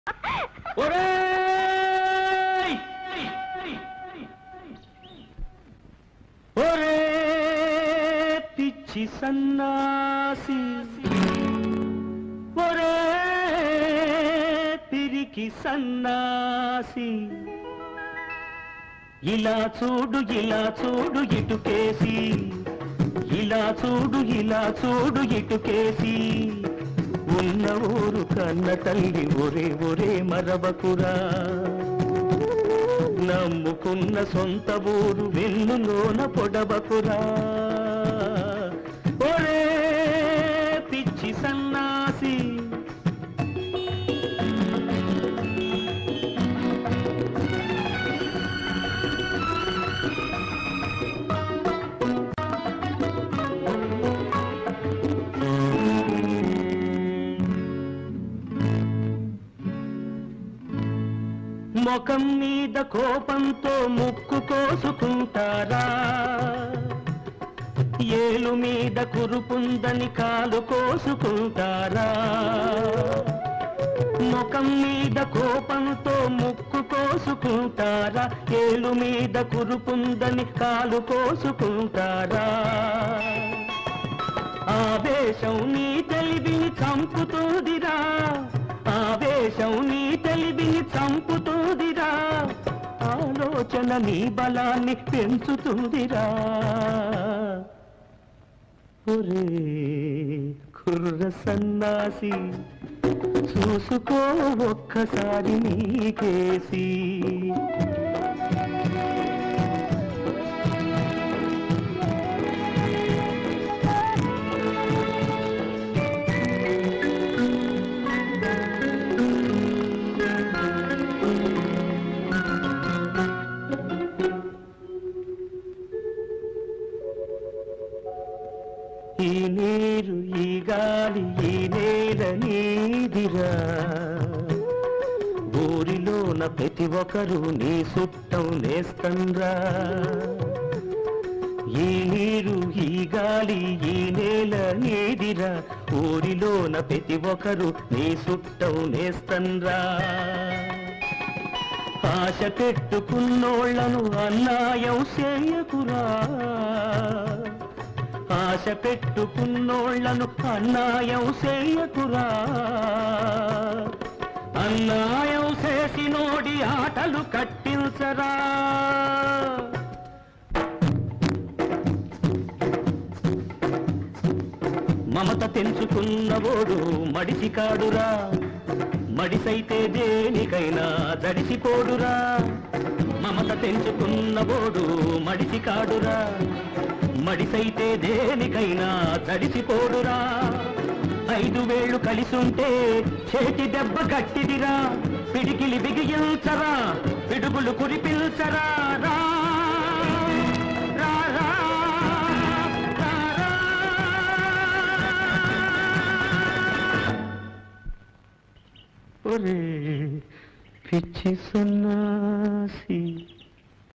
ఒరేయ్! ఒరే పిచ్చి సన్నాసి ఒరే పిరికి సన్నాసి ఇలా చూడు ఇలా చూడు ఇటుకేసి ఇలా చూడు ఇలా చూడు ఇటుకేసి ఉన్న ఊరు కన్న తల్లి ఒరే ఒరే మరవకురా నమ్ముకున్న సొంత ఊరు వెన్నులోన పొడవకురా ఒరే పిచ్చి సన్నాసి ముఖం మీద కోపంతో ముక్కు కోసుకుంటారా ఏలు మీద కురుపుందని కాలు కోసుకుంటారా ముఖం మీద కోపంతో ముక్కు కోసుకుంటారా ఏలు మీద కురుపుందని కాలు కోసుకుంటారా ఆవేశం నీ తెలివిని చంపుతుందిరా ఆవేశం నీ తెలివిని చంపుతుందిరా ఆలోచన నీ బలాన్ని పెంచుతుందిరా ఒరే కుర్ర సన్నాసి చూసుకో ఒక్కసారి నీకేసి ఈ నీరు ఈ గాలి ఈ నేల నీదిరా ఊరిలోన ప్రతి ఒక్కరు నీ సుట్టం నేస్తండ్రా ఈ నీరు ఈ గాలి ఈ నేల నీదిరా ఊరిలోన ప్రతి ఒక్కరు నీ సుట్టం నేస్తండ్రా ఆశ పెట్టుకున్నోళ్లను అన్నాయం చేయకురా ఆశ పెట్టుకున్నోళ్లను అన్నాయం చేయకురా అన్నాయం చేసినోడి ఆటలు కట్టించరా మమత తెంచుకున్నవోడు మడిసి కాడురా మడిసైతే దేనికైనా దడిసిపోడురా మమత తెంచుకున్నవోడు మడిసి కాడురా మడిసైతే దేనికైనా దడిసిపోడురా ఐదు వేళ్ళు కలిసుంటే చేతి దెబ్బ గట్టిదిరా పిడికిలి బిగియించరా పిడుగులు కురిపించరా రా రా, రా, రా, రా. ఒరే పిచ్చి సన్నాసి